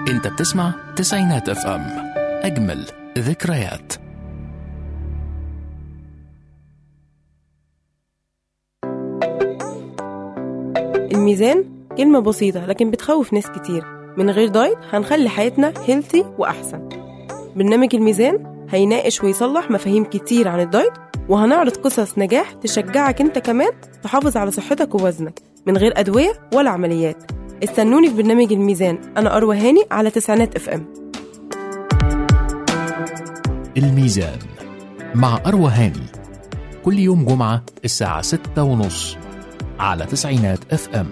انت بتسمع تسعينات اف ام اجمل ذكريات الميزان كلمة بسيطة لكن بتخوف ناس كتير من غير دايت هنخلي حياتنا هيلثي وأحسن برنامج الميزان هيناقش ويصلح مفاهيم كتير عن الدايت وهنعرض قصص نجاح تشجعك انت كمان تحافظ على صحتك ووزنك من غير أدوية ولا عمليات استنوني في برنامج الميزان أنا أروى هاني على تسعينات اف ام الميزان مع أروى هاني كل يوم جمعة الساعة ستة ونص على تسعينات اف ام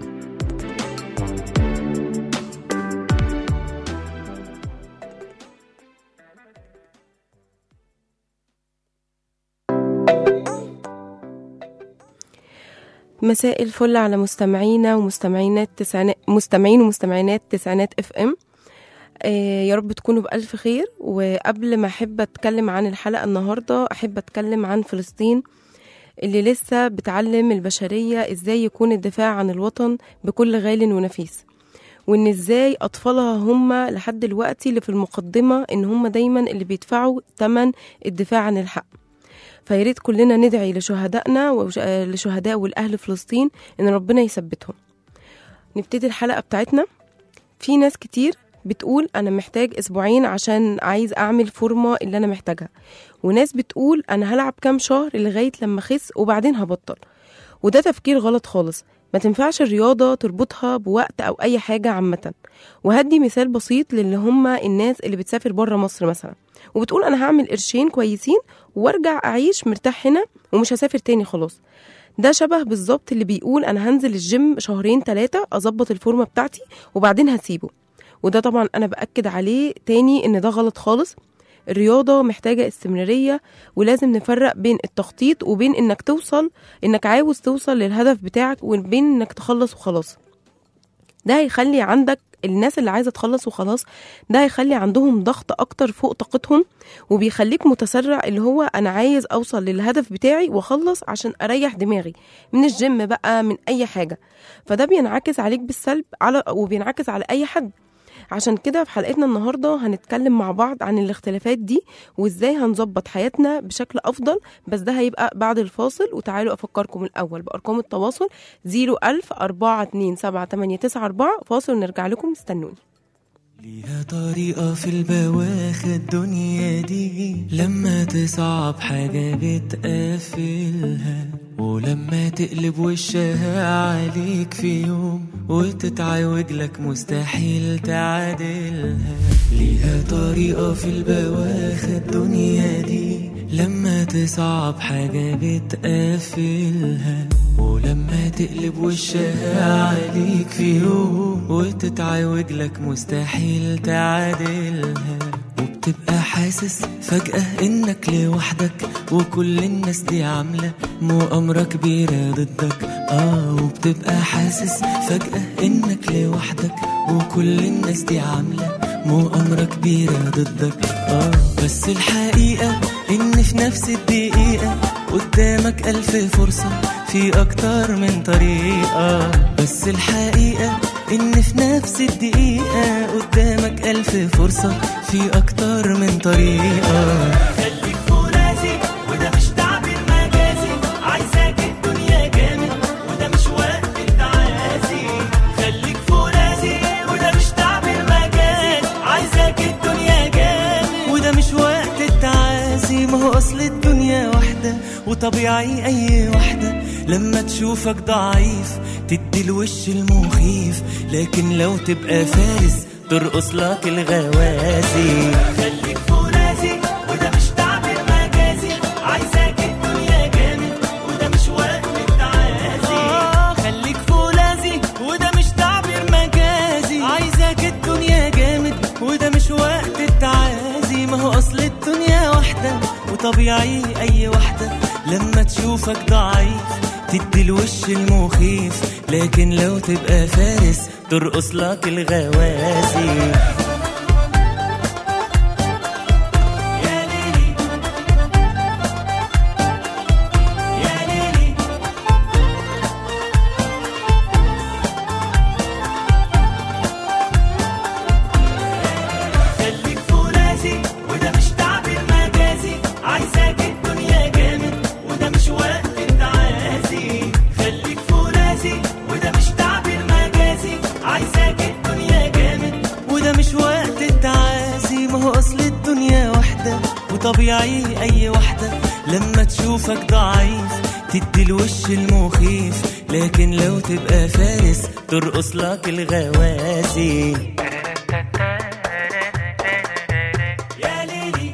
مساء الفل على مستمعينا ومستمعينات تسعينات مستمعين ومستمعينات تسعينات اف ام آه يا رب تكونوا بألف خير وقبل ما أحب أتكلم عن الحلقة النهاردة أحب أتكلم عن فلسطين اللي لسه بتعلم البشرية إزاي يكون الدفاع عن الوطن بكل غال ونفيس وإن إزاي أطفالها هم لحد دلوقتي اللي في المقدمة إن هم دايما اللي بيدفعوا ثمن الدفاع عن الحق فياريت كلنا ندعي لشهدائنا ولشهداء والأهل فلسطين إن ربنا يثبتهم نبتدي الحلقة بتاعتنا في ناس كتير بتقول أنا محتاج أسبوعين عشان عايز أعمل فورمة اللي أنا محتاجها وناس بتقول أنا هلعب كام شهر لغاية لما أخس وبعدين هبطل وده تفكير غلط خالص ما تنفعش الرياضة تربطها بوقت أو أي حاجة عامة وهدي مثال بسيط للي هم الناس اللي بتسافر بره مصر مثلا وبتقول أنا هعمل قرشين كويسين وارجع أعيش مرتاح هنا ومش هسافر تاني خلاص ده شبه بالظبط اللي بيقول أنا هنزل الجيم شهرين ثلاثة أظبط الفورمة بتاعتي وبعدين هسيبه وده طبعا أنا بأكد عليه تاني إن ده غلط خالص الرياضة محتاجة استمرارية ولازم نفرق بين التخطيط وبين إنك توصل إنك عاوز توصل للهدف بتاعك وبين إنك تخلص وخلاص ده هيخلي عندك الناس اللي عايزة تخلص وخلاص ده هيخلي عندهم ضغط أكتر فوق طاقتهم وبيخليك متسرع اللي هو أنا عايز أوصل للهدف بتاعي وأخلص عشان أريح دماغي من الجيم بقى من أي حاجة فده بينعكس عليك بالسلب على وبينعكس على أي حد عشان كده في حلقتنا النهارده هنتكلم مع بعض عن الاختلافات دي وازاي هنظبط حياتنا بشكل افضل بس ده هيبقى بعد الفاصل وتعالوا افكركم الاول بارقام التواصل 01000 427 فاصل ونرجع لكم استنوني ليها طريقة في البواخ الدنيا دي لما تصعب حاجة بتقفلها ولما تقلب وشها عليك في يوم وتتعوج لك مستحيل تعادلها ليها طريقة في البواخ الدنيا دي لما تصعب حاجة بتقفلها ولما تقلب وشها عليك في يوم وتتعوج لك مستحيل تعادلها وبتبقى حاسس فجأة انك لوحدك وكل الناس دي عاملة مؤامرة كبيرة ضدك اه وبتبقى حاسس فجأة انك لوحدك وكل الناس دي عاملة مؤامرة كبيرة ضدك اه بس الحقيقة ان في نفس الدقيقة قدامك ألف فرصة في أكتر من طريقة بس الحقيقة إن في نفس الدقيقة قدامك ألف فرصة في أكتر من طريقة خليك فرازي وده مش تعبير مجازي عايزاك الدنيا جامد وده مش وقت التعازي خليك فرازي وده مش تعبير مجازي عايزاك الدنيا جامد وده مش وقت التعازي ما هو أصل الدنيا واحدة وطبيعي أي واحدة لما تشوفك ضعيف تدي الوش المخيف لكن لو تبقى فارس ترقص لك الغوازي خليك فرازي وده مش تعبير مجازي عايزاك الدنيا جامد وده مش وقت التعازي آه خليك فولاذي وده مش تعبير مجازي عايزاك الدنيا جامد وده مش وقت التعازي ما هو اصل الدنيا واحدة وطبيعي اي واحدة لما تشوفك ضعيف تدي الوش المخيف لكن لو تبقى فارس ترقص لك الغوازي يا ليلي يا ليلي طبيعي اي واحدة لما تشوفك ضعيف تدي الوش المخيف لكن لو تبقى فارس ترقص لك الغواسي يا ليلي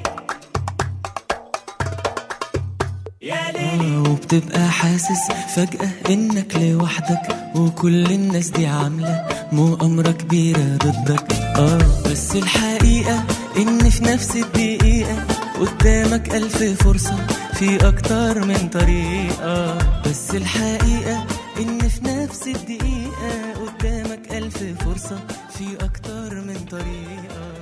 يا ليلي وبتبقى حاسس فجأة انك لوحدك وكل الناس دي عاملة مؤامرة كبيرة ضدك اه بس الحقيقة ان في نفس الدقيقة قدامك ألف فرصة في أكتر من طريقة بس الحقيقة إن في نفس الدقيقة قدامك ألف فرصة في أكتر من طريقة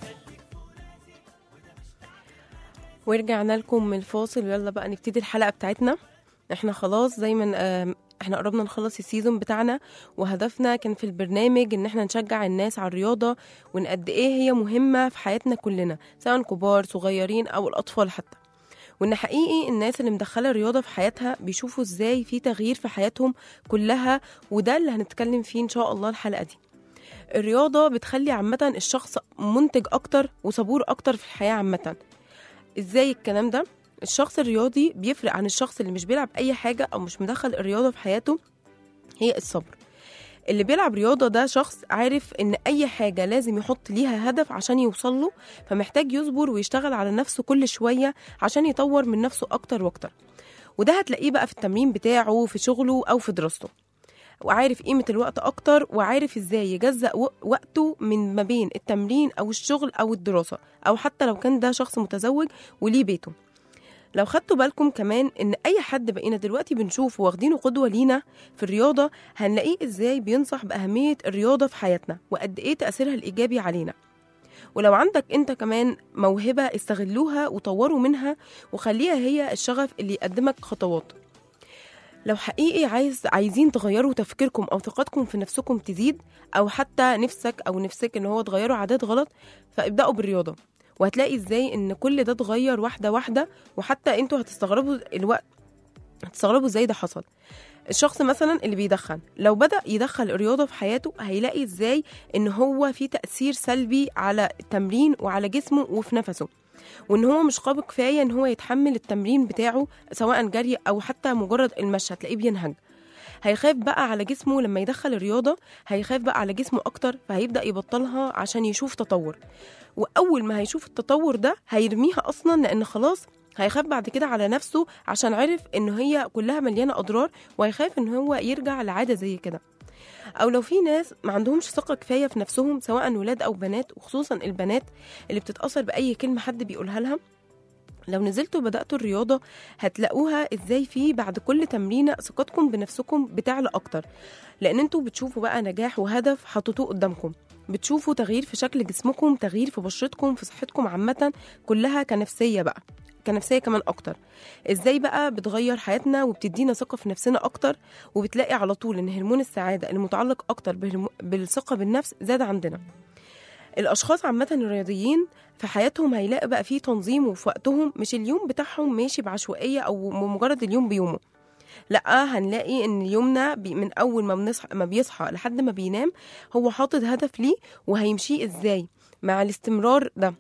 ورجعنا لكم من الفاصل ويلا بقى نبتدي الحلقة بتاعتنا احنا خلاص زي ما آم، احنا قربنا نخلص السيزون بتاعنا وهدفنا كان في البرنامج ان احنا نشجع الناس على الرياضة وان قد ايه هي مهمة في حياتنا كلنا سواء كبار صغيرين او الاطفال حتى وان حقيقي الناس اللي مدخله الرياضه في حياتها بيشوفوا ازاي في تغيير في حياتهم كلها وده اللي هنتكلم فيه ان شاء الله الحلقه دي الرياضه بتخلي عامه الشخص منتج اكتر وصبور اكتر في الحياه عامه ازاي الكلام ده الشخص الرياضي بيفرق عن الشخص اللي مش بيلعب اي حاجه او مش مدخل الرياضه في حياته هي الصبر اللي بيلعب رياضة ده شخص عارف إن أي حاجة لازم يحط ليها هدف عشان يوصل له فمحتاج يصبر ويشتغل على نفسه كل شوية عشان يطور من نفسه أكتر وأكتر وده هتلاقيه بقى في التمرين بتاعه في شغله أو في دراسته وعارف قيمة الوقت أكتر وعارف إزاي يجزأ و- وقته من ما بين التمرين أو الشغل أو الدراسة أو حتى لو كان ده شخص متزوج وليه بيته لو خدتوا بالكم كمان ان اي حد بقينا دلوقتي بنشوفه واخدينه قدوه لينا في الرياضه هنلاقيه ازاي بينصح باهميه الرياضه في حياتنا وقد ايه تاثيرها الايجابي علينا ولو عندك انت كمان موهبه استغلوها وطوروا منها وخليها هي الشغف اللي يقدمك خطوات لو حقيقي عايز عايزين تغيروا تفكيركم او ثقتكم في نفسكم تزيد او حتى نفسك او نفسك ان هو تغيروا عادات غلط فابداوا بالرياضه وهتلاقي ازاي ان كل ده اتغير واحده واحده وحتى انتوا هتستغربوا الوقت هتستغربوا ازاي ده حصل الشخص مثلا اللي بيدخن لو بدأ يدخل الرياضة في حياته هيلاقي ازاي ان هو في تأثير سلبي على التمرين وعلى جسمه وفي نفسه وان هو مش قابل كفاية ان هو يتحمل التمرين بتاعه سواء جري او حتى مجرد المشي هتلاقيه بينهج هيخاف بقى على جسمه لما يدخل الرياضة هيخاف بقى على جسمه أكتر فهيبدأ يبطلها عشان يشوف تطور وأول ما هيشوف التطور ده هيرميها أصلا لأن خلاص هيخاف بعد كده على نفسه عشان عرف ان هي كلها مليانه اضرار وهيخاف ان هو يرجع لعاده زي كده او لو في ناس ما عندهمش ثقه كفايه في نفسهم سواء ولاد او بنات وخصوصا البنات اللي بتتاثر باي كلمه حد بيقولها لها لو نزلتوا بدأتوا الرياضة هتلاقوها ازاي في بعد كل تمرينة ثقتكم بنفسكم بتعلى أكتر لأن انتوا بتشوفوا بقى نجاح وهدف حطيتوه قدامكم بتشوفوا تغيير في شكل جسمكم تغيير في بشرتكم في صحتكم عامة كلها كنفسية بقى كنفسية كمان أكتر ازاي بقى بتغير حياتنا وبتدينا ثقة في نفسنا أكتر وبتلاقي على طول إن هرمون السعادة المتعلق أكتر بالهرمو- بالثقة بالنفس زاد عندنا الاشخاص عامه الرياضيين في حياتهم هيلاقي بقى فيه تنظيم وفي وقتهم مش اليوم بتاعهم ماشي بعشوائيه او مجرد اليوم بيومه لا هنلاقي ان يومنا بي من اول ما بنصحى ما بيصحى لحد ما بينام هو حاطط هدف ليه وهيمشيه ازاي مع الاستمرار ده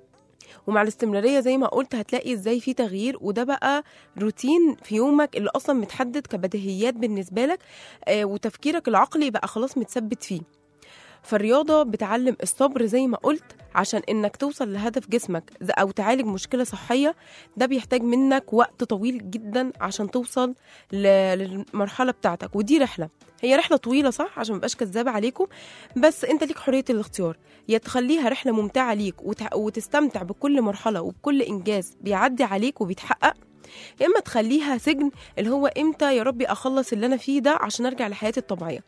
ومع الاستمرارية زي ما قلت هتلاقي ازاي في تغيير وده بقى روتين في يومك اللي اصلا متحدد كبديهيات بالنسبة لك آه وتفكيرك العقلي بقى خلاص متثبت فيه فالرياضة بتعلم الصبر زي ما قلت عشان انك توصل لهدف جسمك ز- او تعالج مشكلة صحية ده بيحتاج منك وقت طويل جدا عشان توصل ل- للمرحلة بتاعتك ودي رحلة هي رحلة طويلة صح عشان مبقاش كذابة عليكم بس انت ليك حرية الاختيار يا تخليها رحلة ممتعة ليك وت- وتستمتع بكل مرحلة وبكل انجاز بيعدي عليك وبيتحقق يا اما تخليها سجن اللي هو امتى يا ربي اخلص اللي انا فيه ده عشان ارجع لحياتي الطبيعية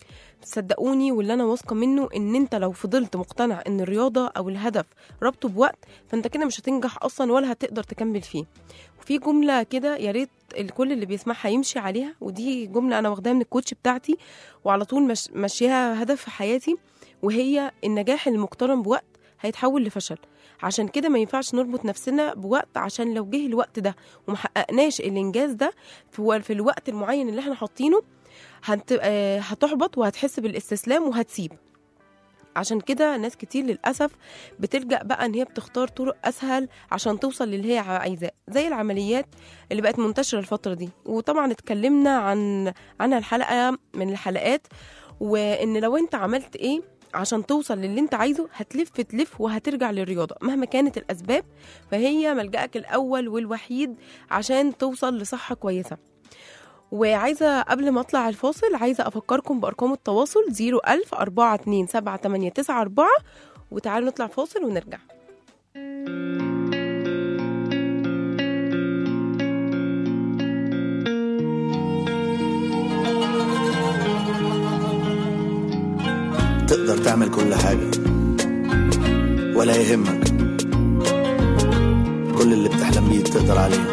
صدقوني واللي انا واثقه منه ان انت لو فضلت مقتنع ان الرياضه او الهدف ربطه بوقت فانت كده مش هتنجح اصلا ولا هتقدر تكمل فيه وفي جمله كده يا ريت الكل اللي بيسمعها يمشي عليها ودي جمله انا واخداها من الكوتش بتاعتي وعلى طول مش ماشيها هدف في حياتي وهي النجاح المقترن بوقت هيتحول لفشل عشان كده ما ينفعش نربط نفسنا بوقت عشان لو جه الوقت ده ومحققناش الانجاز ده في في الوقت المعين اللي احنا حاطينه هت... آه، هتحبط وهتحس بالاستسلام وهتسيب عشان كده ناس كتير للأسف بتلجأ بقى إن هي بتختار طرق أسهل عشان توصل للي هي عايزاه زي العمليات اللي بقت منتشرة الفترة دي وطبعا اتكلمنا عن عنها الحلقة من الحلقات وإن لو أنت عملت إيه عشان توصل للي انت عايزه هتلف تلف وهترجع للرياضة مهما كانت الأسباب فهي ملجأك الأول والوحيد عشان توصل لصحة كويسة وعايزة قبل ما أطلع الفاصل عايزة أفكركم بأرقام التواصل 01000 42 7894 وتعالوا نطلع فاصل ونرجع تقدر تعمل كل حاجة ولا يهمك كل اللي بتحلم بيه تقدر عليه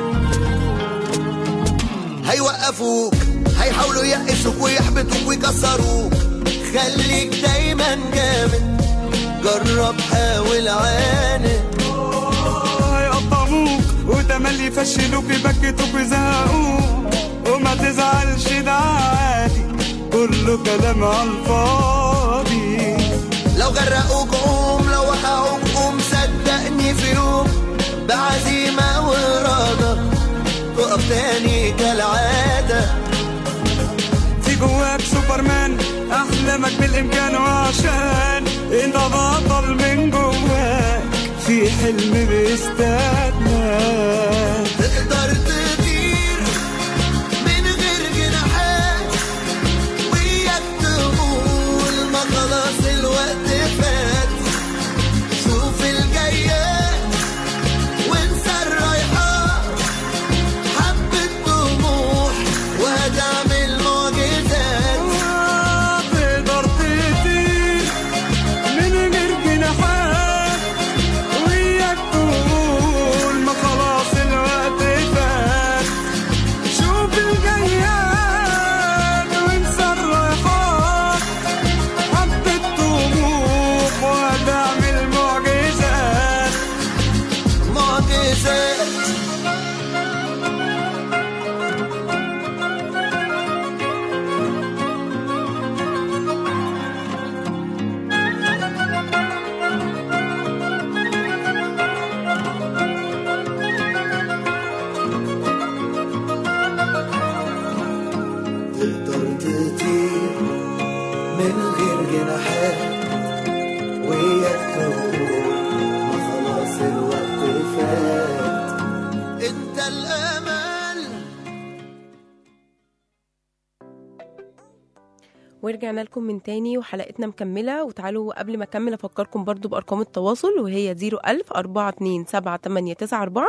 هيوقفوك هيحاولوا يقسوك ويحبطوك ويكسروك خليك دايما جامد جرب حاول عاند هيقطعوك وتملي يفشلوك يبكتوك ويزهقوك وما تزعلش ده عادي كله كلام على الفاضي لو غرقوك قوم لو وقعوك قوم صدقني في يوم بعزيمة وإرادة تقف تاني كالعادة في جواك سوبرمان احلامك بالامكان وعشان انت بطل من جواك في حلم بيستناك تقدر تطير من غير جناحات وياك تقول ما خلاص الوقت فات شوف الجايات وانسى الرايحات حبة طموح وهتعمل معجزات تقدر تطير من غير جناحات وياك تقول ما خلاص الوقت فات شوف الجياد وانسى الرايحات حبة طموح وهتعمل معجزات معجزات تقدر تطير من غير جناحات وياك تقول ما خلاص الوقت فات انت الامل ورجعنا لكم من تاني وحلقتنا مكملة وتعالوا قبل ما أكمل أفكركم برضو بأرقام التواصل وهي 01000 42 7894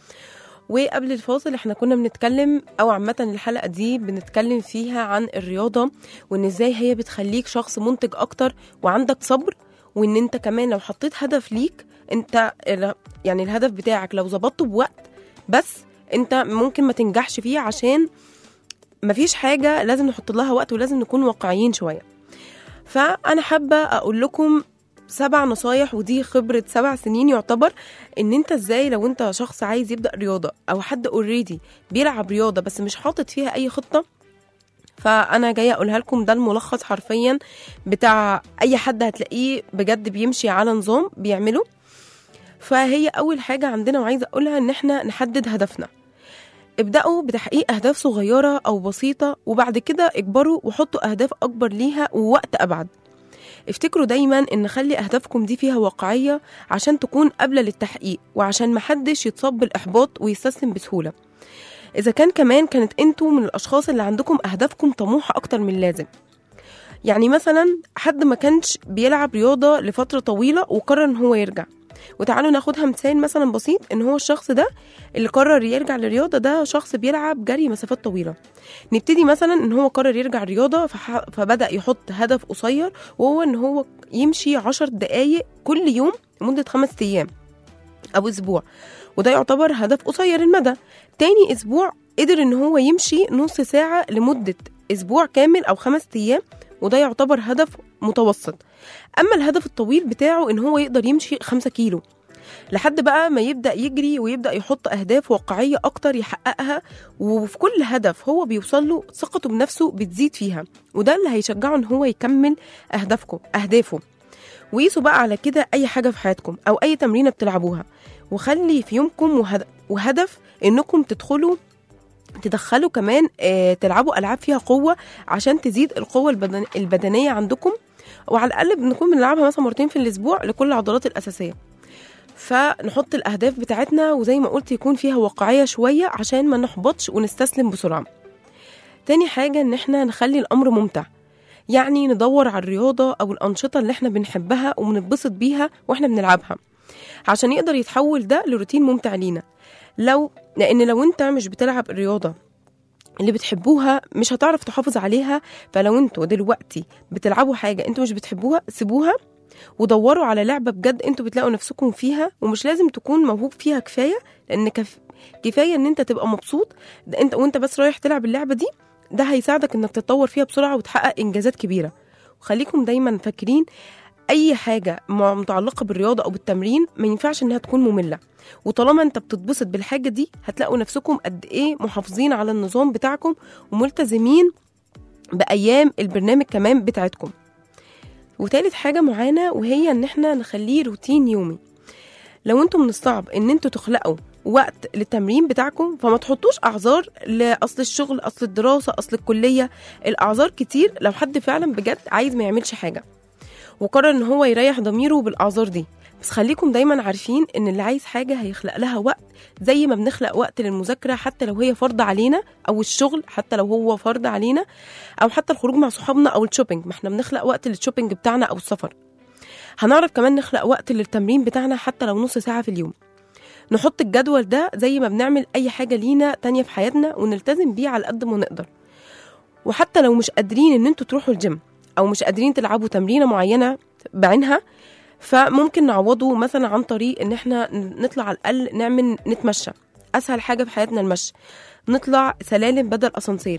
وقبل الفاصل احنا كنا بنتكلم او عامة الحلقة دي بنتكلم فيها عن الرياضة وان ازاي هي بتخليك شخص منتج اكتر وعندك صبر وان انت كمان لو حطيت هدف ليك انت ال- يعني الهدف بتاعك لو ظبطته بوقت بس انت ممكن ما تنجحش فيه عشان مفيش حاجة لازم نحط لها وقت ولازم نكون واقعيين شوية فأنا حابة أقول لكم سبع نصايح ودي خبرة سبع سنين يعتبر ان انت ازاي لو انت شخص عايز يبدأ رياضة او حد اوريدي بيلعب رياضة بس مش حاطط فيها اي خطة فانا جايه اقولها لكم ده الملخص حرفيا بتاع اي حد هتلاقيه بجد بيمشي على نظام بيعمله فهي اول حاجه عندنا وعايزه اقولها ان احنا نحدد هدفنا ابدأوا بتحقيق أهداف صغيرة أو بسيطة وبعد كده اكبروا وحطوا أهداف أكبر ليها ووقت أبعد افتكروا دايما ان خلي اهدافكم دي فيها واقعيه عشان تكون قابله للتحقيق وعشان محدش يتصاب بالاحباط ويستسلم بسهوله اذا كان كمان كانت انتوا من الاشخاص اللي عندكم اهدافكم طموحه اكتر من اللازم يعني مثلا حد ما كانش بيلعب رياضه لفتره طويله وقرر ان هو يرجع وتعالوا ناخدها مثال مثلا بسيط ان هو الشخص ده اللي قرر يرجع للرياضه ده شخص بيلعب جري مسافات طويله نبتدي مثلا ان هو قرر يرجع الرياضه فح... فبدا يحط هدف قصير وهو ان هو يمشي عشر دقايق كل يوم لمده خمس ايام او اسبوع وده يعتبر هدف قصير المدى تاني اسبوع قدر ان هو يمشي نص ساعه لمده اسبوع كامل او خمس ايام وده يعتبر هدف متوسط اما الهدف الطويل بتاعه ان هو يقدر يمشي خمسة كيلو لحد بقى ما يبدا يجري ويبدا يحط اهداف واقعيه اكتر يحققها وفي كل هدف هو بيوصل له ثقته بنفسه بتزيد فيها وده اللي هيشجعه ان هو يكمل اهدافكم اهدافه وقيسوا بقى على كده اي حاجه في حياتكم او اي تمرينه بتلعبوها وخلي في يومكم وهد- وهدف انكم تدخلوا تدخلوا كمان آه، تلعبوا العاب فيها قوه عشان تزيد القوه البدن البدنيه عندكم وعلى الاقل بنكون بنلعبها مثلا مرتين في الاسبوع لكل العضلات الاساسيه فنحط الاهداف بتاعتنا وزي ما قلت يكون فيها واقعيه شويه عشان ما نحبطش ونستسلم بسرعه تاني حاجه ان احنا نخلي الامر ممتع يعني ندور على الرياضه او الانشطه اللي احنا بنحبها وبنتبسط بيها واحنا بنلعبها عشان يقدر يتحول ده لروتين ممتع لينا لو لان لو انت مش بتلعب الرياضه اللي بتحبوها مش هتعرف تحافظ عليها فلو انتوا دلوقتي بتلعبوا حاجه انتوا مش بتحبوها سيبوها ودوروا على لعبه بجد انتوا بتلاقوا نفسكم فيها ومش لازم تكون موهوب فيها كفايه لان كف... كفايه ان انت تبقى مبسوط ده انت وانت بس رايح تلعب اللعبه دي ده هيساعدك انك تتطور فيها بسرعه وتحقق انجازات كبيره وخليكم دايما فاكرين اي حاجه مع- متعلقه بالرياضه او بالتمرين ما ينفعش انها تكون ممله وطالما انت بتتبسط بالحاجه دي هتلاقوا نفسكم قد ايه محافظين على النظام بتاعكم وملتزمين بايام البرنامج كمان بتاعتكم وتالت حاجه معانا وهي ان احنا نخليه روتين يومي لو انتم من الصعب ان انتوا تخلقوا وقت للتمرين بتاعكم فما تحطوش اعذار لاصل الشغل اصل الدراسه اصل الكليه الاعذار كتير لو حد فعلا بجد عايز ما يعملش حاجه وقرر ان هو يريح ضميره بالاعذار دي بس خليكم دايما عارفين ان اللي عايز حاجه هيخلق لها وقت زي ما بنخلق وقت للمذاكره حتى لو هي فرض علينا او الشغل حتى لو هو فرض علينا او حتى الخروج مع صحابنا او الشوبينج ما احنا بنخلق وقت للشوبينج بتاعنا او السفر هنعرف كمان نخلق وقت للتمرين بتاعنا حتى لو نص ساعه في اليوم نحط الجدول ده زي ما بنعمل اي حاجه لينا تانية في حياتنا ونلتزم بيه على قد ما نقدر وحتى لو مش قادرين ان انتوا تروحوا الجيم او مش قادرين تلعبوا تمرينه معينه بعينها فممكن نعوضه مثلا عن طريق ان احنا نطلع على الاقل نعمل نتمشى اسهل حاجه في حياتنا المشي نطلع سلالم بدل اسانسير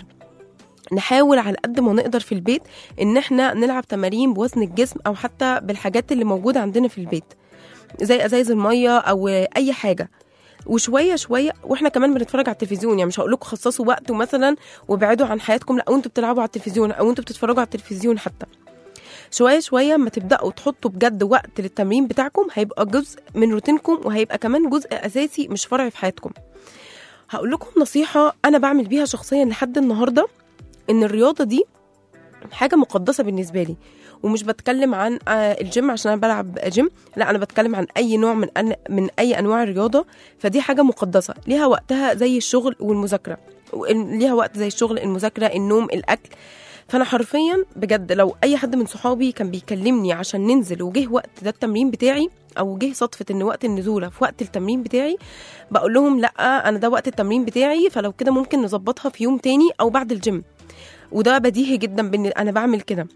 نحاول على قد ما نقدر في البيت ان احنا نلعب تمارين بوزن الجسم او حتى بالحاجات اللي موجوده عندنا في البيت زي ازايز الميه او اي حاجه وشويه شويه واحنا كمان بنتفرج على التلفزيون يعني مش هقول لكم خصصوا وقت مثلا وابعدوا عن حياتكم لا وانتوا بتلعبوا على التلفزيون او انتوا بتتفرجوا على التلفزيون حتى شويه شويه ما تبداوا تحطوا بجد وقت للتمرين بتاعكم هيبقى جزء من روتينكم وهيبقى كمان جزء اساسي مش فرعي في حياتكم هقول لكم نصيحه انا بعمل بيها شخصيا لحد النهارده ان الرياضه دي حاجه مقدسه بالنسبه لي ومش بتكلم عن آه، الجيم عشان انا بلعب جيم لا انا بتكلم عن اي نوع من أن من اي انواع الرياضه فدي حاجه مقدسه ليها وقتها زي الشغل والمذاكره وال- ليها وقت زي الشغل المذاكره النوم الاكل فانا حرفيا بجد لو اي حد من صحابي كان بيكلمني عشان ننزل وجه وقت ده التمرين بتاعي او جه صدفه ان وقت النزوله في وقت التمرين بتاعي بقول لهم لا انا ده وقت التمرين بتاعي فلو كده ممكن نظبطها في يوم تاني او بعد الجيم وده بديهي جدا بان انا بعمل كده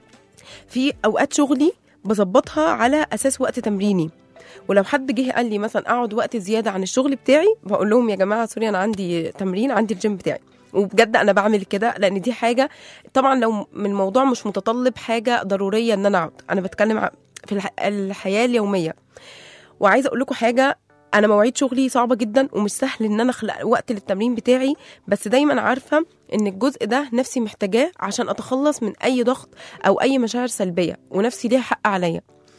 في اوقات شغلي بظبطها على اساس وقت تمريني ولو حد جه قال لي مثلا اقعد وقت زياده عن الشغل بتاعي بقول لهم يا جماعه سوري انا عندي تمرين عندي الجيم بتاعي وبجد انا بعمل كده لان دي حاجه طبعا لو من الموضوع مش متطلب حاجه ضروريه ان انا اقعد انا بتكلم ع- في الح- الحياه اليوميه وعايزه اقول لكم حاجه انا مواعيد شغلي صعبه جدا ومش سهل ان انا اخلق وقت للتمرين بتاعي بس دايما عارفه ان الجزء ده نفسي محتاجاه عشان اتخلص من اي ضغط او اي مشاعر سلبيه ونفسي ليها حق عليا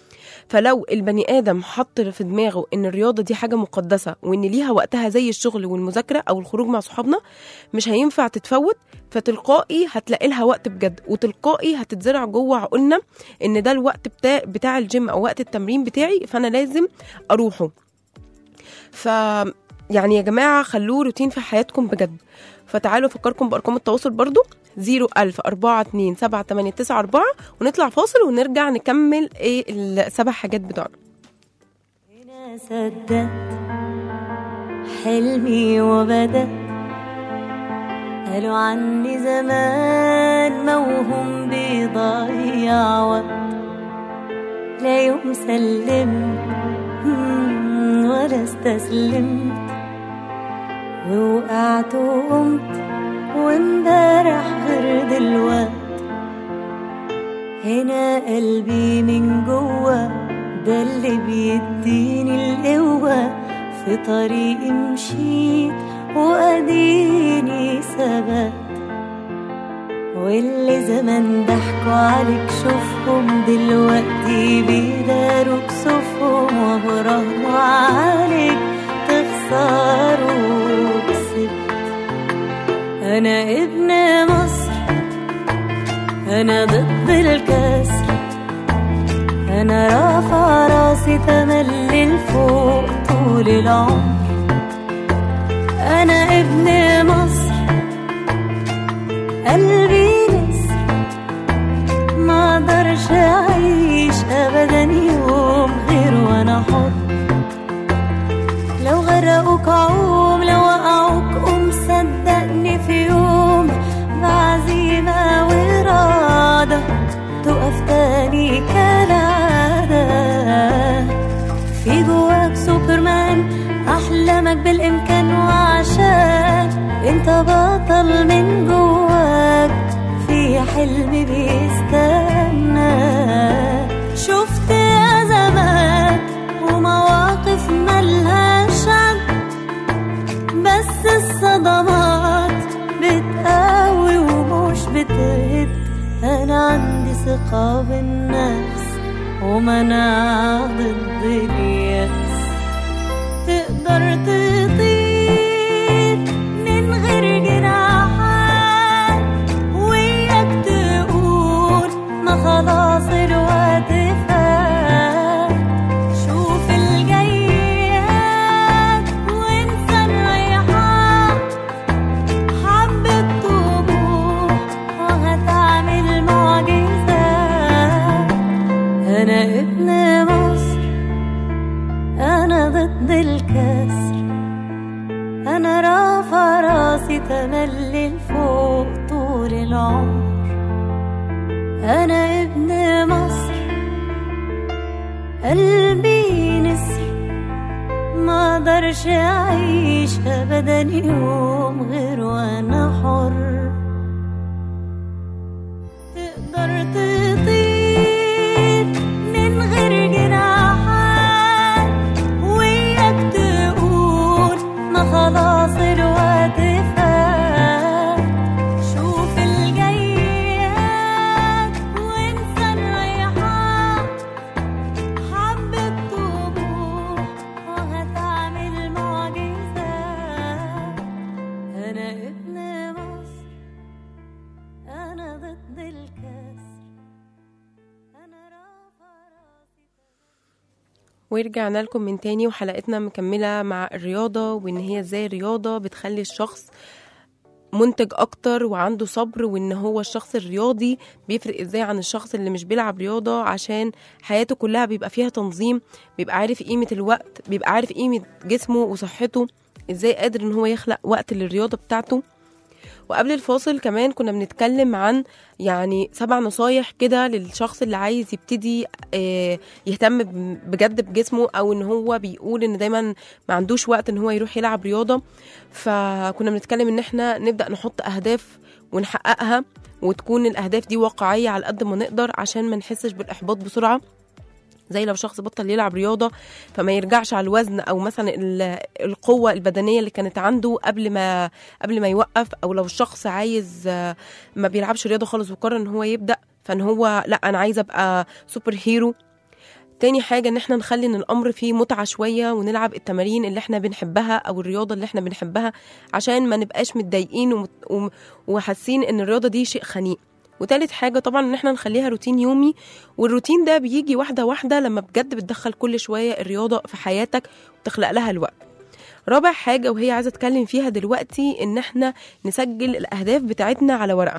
فلو البني ادم حط في دماغه ان الرياضه دي حاجه مقدسه وان ليها وقتها زي الشغل والمذاكره او الخروج مع صحابنا مش هينفع تتفوت فتلقائي هتلاقي لها وقت بجد وتلقائي هتتزرع جوه عقولنا ان ده الوقت بتاع بتاع الجيم او وقت التمرين بتاعي فانا لازم اروحه ف يعني يا جماعه خلوه روتين في حياتكم بجد فتعالوا افكركم بارقام التواصل برضو 01000 42 789 ونطلع فاصل ونرجع نكمل ايه السبع حاجات بتوعنا هنا صدقت حلمي وبدأت قالوا عني زمان موهوم بيضيع وقت لا يوم سلمت مم، ولا استسلمت ووقعت وقمت وامبارح غير دلوقت هنا قلبي من جوه ده اللي بيديني القوة في طريقي مشيت وأديني ثبت واللي زمان ضحك وعليك شوفهم دلوقتي بيداروا كسوفهم وبراهنوا عليك تخسروا كسبت أنا ابن مصر أنا ضد الكسر أنا رافع راسي تملي لفوق طول العمر أنا ابن مصر قلبي نسر ما اقدرش اعيش ابدا يوم غير وانا حر لو غرقوك عوم لو وقعوك قوم صدقني في يوم بعزيمة وإرادة تقف تاني كالعادة في جواك سوبرمان أحلامك بالإمكان وعشان انت بطل من جواك في حلم بيستنى شفت أزمات ومواقف ملهاش عد بس الصدمات بتقوي ومش بتهد أنا عندي ثقة بالنفس ومناعة ضد اليأس تقدر تطير من غير جناحات وياك تقول ما خلاص الوقت فات شوف الجيات وانسى الريحان حبة طموح وهتعمل معجزات أنا ابن مصر أنا ضد الكسر أنا رافع راسي تملي لفوق طول العمر أنا ابن مصر قلبي نسر ما اقدرش أعيش أبدا يوم غير وأنا حر تقدر تطير من غير جناحات وياك تقول ما خلاص الوقت فات شوف الجيات وانسى الريحان حبة طموح وهتعمل معجزات أنا ابن مصر أنا ضد الكسر أنا رافع راسي ورجعنا لكم من تاني وحلقتنا مكملة مع الرياضة وإن هي إزاي الرياضة بتخلي الشخص منتج أكتر وعنده صبر وإن هو الشخص الرياضي بيفرق إزاي عن الشخص اللي مش بيلعب رياضة عشان حياته كلها بيبقى فيها تنظيم بيبقى عارف قيمة الوقت بيبقى عارف قيمة جسمه وصحته إزاي قادر إن هو يخلق وقت للرياضة بتاعته وقبل الفاصل كمان كنا بنتكلم عن يعني سبع نصايح كده للشخص اللي عايز يبتدي آه، يهتم ب- بجد بجسمه او ان هو بيقول ان دايما ما عندوش وقت ان هو يروح يلعب رياضة فكنا بنتكلم ان احنا نبدأ نحط اهداف ونحققها وتكون الاهداف دي واقعية على قد ما نقدر عشان ما نحسش بالاحباط بسرعة زي لو شخص بطل يلعب رياضة فما يرجعش على الوزن أو مثلا ال- القوة البدنية اللي كانت عنده قبل ما قبل ما يوقف أو لو الشخص عايز آه، ما بيلعبش رياضة خالص وقرر إن هو يبدأ فإن هو لا أنا عايز أبقى سوبر هيرو تاني حاجة ان احنا نخلي ان الامر فيه متعة شوية ونلعب التمارين اللي احنا بنحبها او الرياضة اللي احنا بنحبها عشان ما نبقاش متضايقين ومت- وم- وحاسين ان الرياضة دي شيء خنيق وتالت حاجة طبعا ان احنا نخليها روتين يومي والروتين ده بيجي واحدة واحدة لما بجد بتدخل كل شوية الرياضة في حياتك وتخلق لها الوقت رابع حاجة وهي عايزة اتكلم فيها دلوقتي ان احنا نسجل الاهداف بتاعتنا على ورقة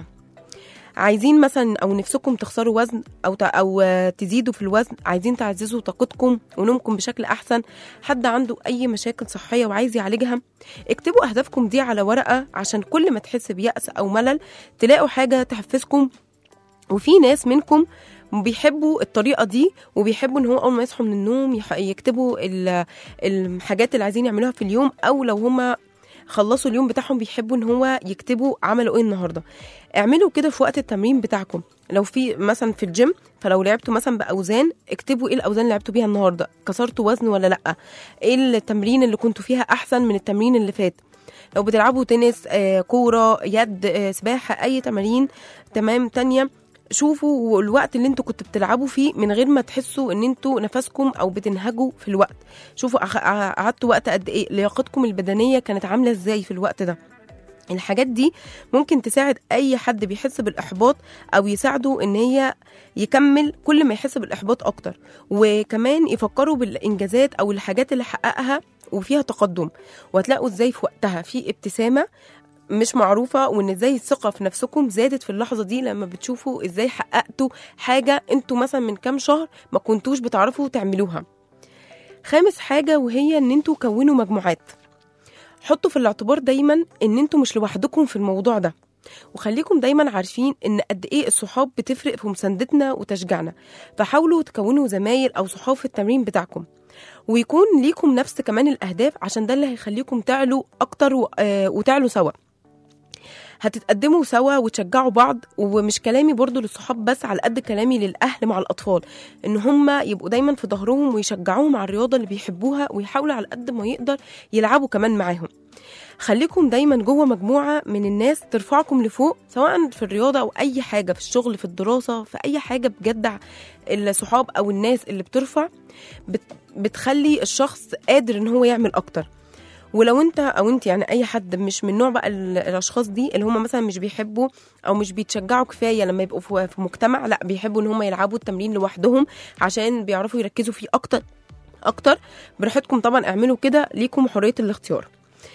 عايزين مثلا او نفسكم تخسروا وزن او ت- او آه، تزيدوا في الوزن عايزين تعززوا طاقتكم ونومكم بشكل احسن حد عنده اي مشاكل صحيه وعايز يعالجها اكتبوا اهدافكم دي على ورقه عشان كل ما تحس بيأس او ملل تلاقوا حاجه تحفزكم وفي ناس منكم بيحبوا الطريقه دي وبيحبوا ان هو اول ما يصحوا من النوم يح- يكتبوا ال- الحاجات اللي عايزين يعملوها في اليوم او لو هما خلصوا اليوم بتاعهم بيحبوا ان هو يكتبوا عملوا ايه النهارده اعملوا كده في وقت التمرين بتاعكم لو في مثلا في الجيم فلو لعبتوا مثلا باوزان اكتبوا ايه الاوزان اللي لعبتوا بيها النهارده كسرتوا وزن ولا لا ايه التمرين اللي كنتوا فيها احسن من التمرين اللي فات لو بتلعبوا تنس آه، كوره يد آه، سباحه اي تمارين تمام تانية شوفوا والوقت اللي انتوا كنتوا بتلعبوا فيه من غير ما تحسوا ان انتوا نفسكم او بتنهجوا في الوقت شوفوا أخ- قعدتوا وقت قد ايه لياقتكم البدنيه كانت عامله ازاي في الوقت ده الحاجات دي ممكن تساعد اي حد بيحس بالاحباط او يساعده ان هي يكمل كل ما يحس بالاحباط اكتر وكمان يفكروا بالانجازات او الحاجات اللي حققها وفيها تقدم وهتلاقوا ازاي في وقتها في ابتسامه مش معروفة وان ازاي الثقة في نفسكم زادت في اللحظة دي لما بتشوفوا ازاي حققتوا حاجة انتوا مثلا من كام شهر ما كنتوش بتعرفوا تعملوها خامس حاجة وهي ان انتوا كونوا مجموعات حطوا في الاعتبار دايما ان انتوا مش لوحدكم في الموضوع ده وخليكم دايما عارفين ان قد ايه الصحاب بتفرق في مساندتنا وتشجيعنا فحاولوا تكونوا زمايل او صحاب في التمرين بتاعكم ويكون ليكم نفس كمان الاهداف عشان ده اللي هيخليكم تعلوا اكتر و- آه، وتعلوا سوا هتتقدموا سوا وتشجعوا بعض ومش كلامي برضو للصحاب بس على قد كلامي للاهل مع الاطفال ان هم يبقوا دايما في ظهرهم ويشجعوهم على الرياضه اللي بيحبوها ويحاولوا على قد ما يقدر يلعبوا كمان معاهم خليكم دايما جوه مجموعه من الناس ترفعكم لفوق سواء في الرياضه او اي حاجه في الشغل في الدراسه في اي حاجه بجد الصحاب او الناس اللي بترفع بت بتخلي الشخص قادر ان هو يعمل اكتر ولو انت او انت يعني اي حد مش من نوع بقى ال- الاشخاص دي اللي هم مثلا مش بيحبوا او مش بيتشجعوا كفايه لما يبقوا في في مجتمع لا بيحبوا ان هم يلعبوا التمرين لوحدهم عشان بيعرفوا يركزوا فيه اكتر اكتر براحتكم طبعا اعملوا كده ليكم حريه الاختيار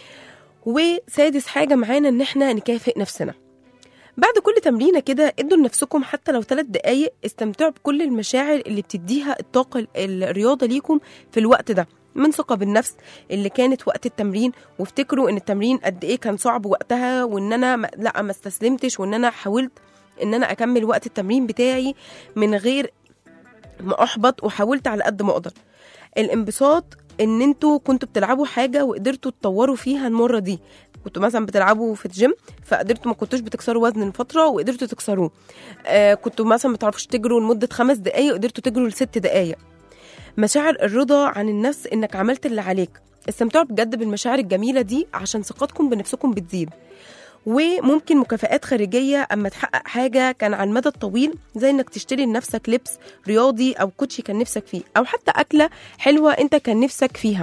وسادس حاجه معانا ان احنا نكافئ نفسنا بعد كل تمرينة كده ادوا لنفسكم حتى لو ثلاث دقايق استمتعوا بكل المشاعر اللي بتديها الطاقة ال- الرياضة ليكم في الوقت ده من ثقة بالنفس اللي كانت وقت التمرين وافتكروا ان التمرين قد ايه كان صعب وقتها وان انا ما لا ما استسلمتش وان انا حاولت ان انا اكمل وقت التمرين بتاعي من غير ما احبط وحاولت على قد ما اقدر الانبساط ان انتوا كنتوا بتلعبوا حاجه وقدرتوا تطوروا فيها المره دي كنتوا مثلا بتلعبوا في الجيم فقدرتوا ما كنتوش بتكسروا وزن لفتره وقدرتوا تكسروه آه كنتوا مثلا ما بتعرفوش تجروا لمده خمس دقائق وقدرتوا تجروا لست دقائق مشاعر الرضا عن النفس انك عملت اللي عليك استمتعوا بجد بالمشاعر الجميله دي عشان ثقتكم بنفسكم بتزيد وممكن مكافآت خارجية أما تحقق حاجة كان على المدى الطويل زي إنك تشتري لنفسك لبس رياضي أو كوتشي كان نفسك فيه أو حتى أكلة حلوة أنت كان نفسك فيها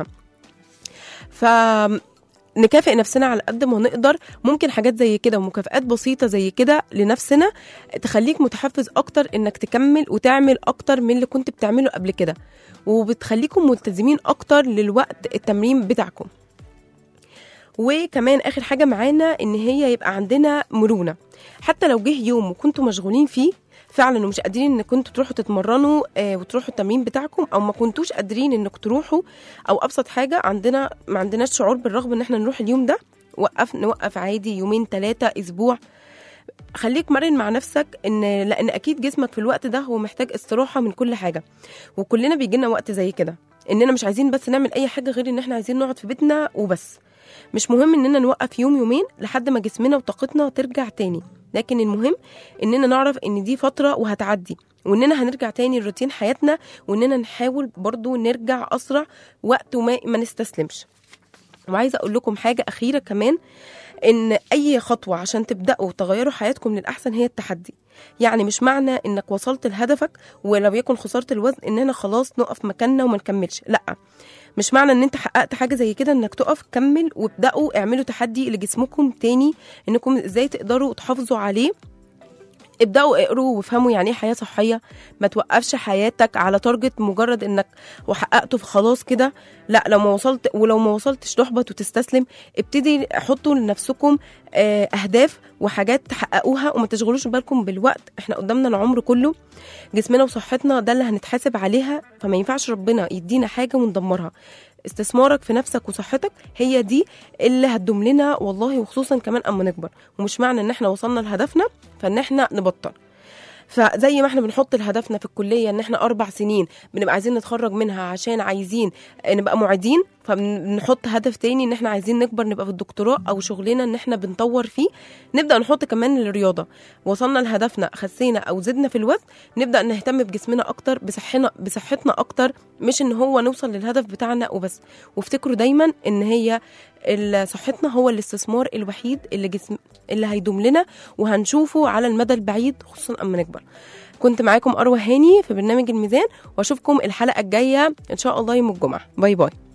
ف نكافئ نفسنا على قد ما نقدر ممكن حاجات زي كده ومكافآت بسيطة زي كده لنفسنا تخليك متحفز أكتر إنك تكمل وتعمل أكتر من اللي كنت بتعمله قبل كده وبتخليكم ملتزمين أكتر للوقت التمرين بتاعكم وكمان اخر حاجه معانا ان هي يبقى عندنا مرونه حتى لو جه يوم وكنتوا مشغولين فيه فعلا ومش قادرين ان كنتوا تروحوا تتمرنوا آه وتروحوا التمرين بتاعكم او ما كنتوش قادرين انك تروحوا او ابسط حاجه عندنا ما عندناش شعور بالرغبه ان احنا نروح اليوم ده وقف نوقف عادي يومين ثلاثه اسبوع خليك مرن مع نفسك ان لان اكيد جسمك في الوقت ده هو محتاج استراحه من كل حاجه وكلنا بيجي لنا وقت زي كده اننا مش عايزين بس نعمل اي حاجه غير ان احنا عايزين نقعد في بيتنا وبس مش مهم اننا نوقف يوم يومين لحد ما جسمنا وطاقتنا ترجع تاني لكن المهم اننا نعرف ان دي فتره وهتعدي واننا هنرجع تاني لروتين حياتنا واننا نحاول برضو نرجع اسرع وقت وما ما نستسلمش وعايزه اقول لكم حاجه اخيره كمان ان اي خطوه عشان تبداوا تغيروا حياتكم للاحسن هي التحدي يعني مش معنى انك وصلت لهدفك ولو يكن خساره الوزن اننا خلاص نقف مكاننا وما نكملش لا مش معنى ان انت حققت حاجه زي كده انك تقف كمل وابداوا اعملوا تحدي لجسمكم تاني انكم ازاي تقدروا تحافظوا عليه ابداوا اقروا وافهموا يعني ايه حياه صحيه ما توقفش حياتك على تارجت مجرد انك وحققته فخلاص كده لا لو ما وصلت ولو ما وصلتش تحبط وتستسلم ابتدي حطوا لنفسكم آه، اهداف وحاجات تحققوها وما تشغلوش بالكم بالوقت احنا قدامنا العمر كله جسمنا وصحتنا ده اللي هنتحاسب عليها فما ينفعش ربنا يدينا حاجه وندمرها استثمارك في نفسك وصحتك هي دي اللي هتدوم لنا والله وخصوصا كمان اما نكبر ومش معنى ان احنا وصلنا لهدفنا فان احنا نبطل فزي ما احنا بنحط لهدفنا في الكليه ان احنا اربع سنين بنبقى عايزين نتخرج منها عشان عايزين نبقى معيدين فبنحط هدف تاني ان احنا عايزين نكبر نبقى في الدكتوراه او شغلنا ان احنا بنطور فيه نبدا نحط كمان الرياضه وصلنا لهدفنا خسينا او زدنا في الوزن نبدا نهتم بجسمنا اكتر بصحنا بصحتنا اكتر مش ان هو نوصل للهدف بتاعنا وبس وافتكروا دايما ان هي ال- صحتنا هو الاستثمار الوحيد اللي جسم اللي هيدوم لنا وهنشوفه على المدى البعيد خصوصا اما نكبر كنت معاكم اروى هاني في برنامج الميزان واشوفكم الحلقه الجايه ان شاء الله يوم الجمعه باي باي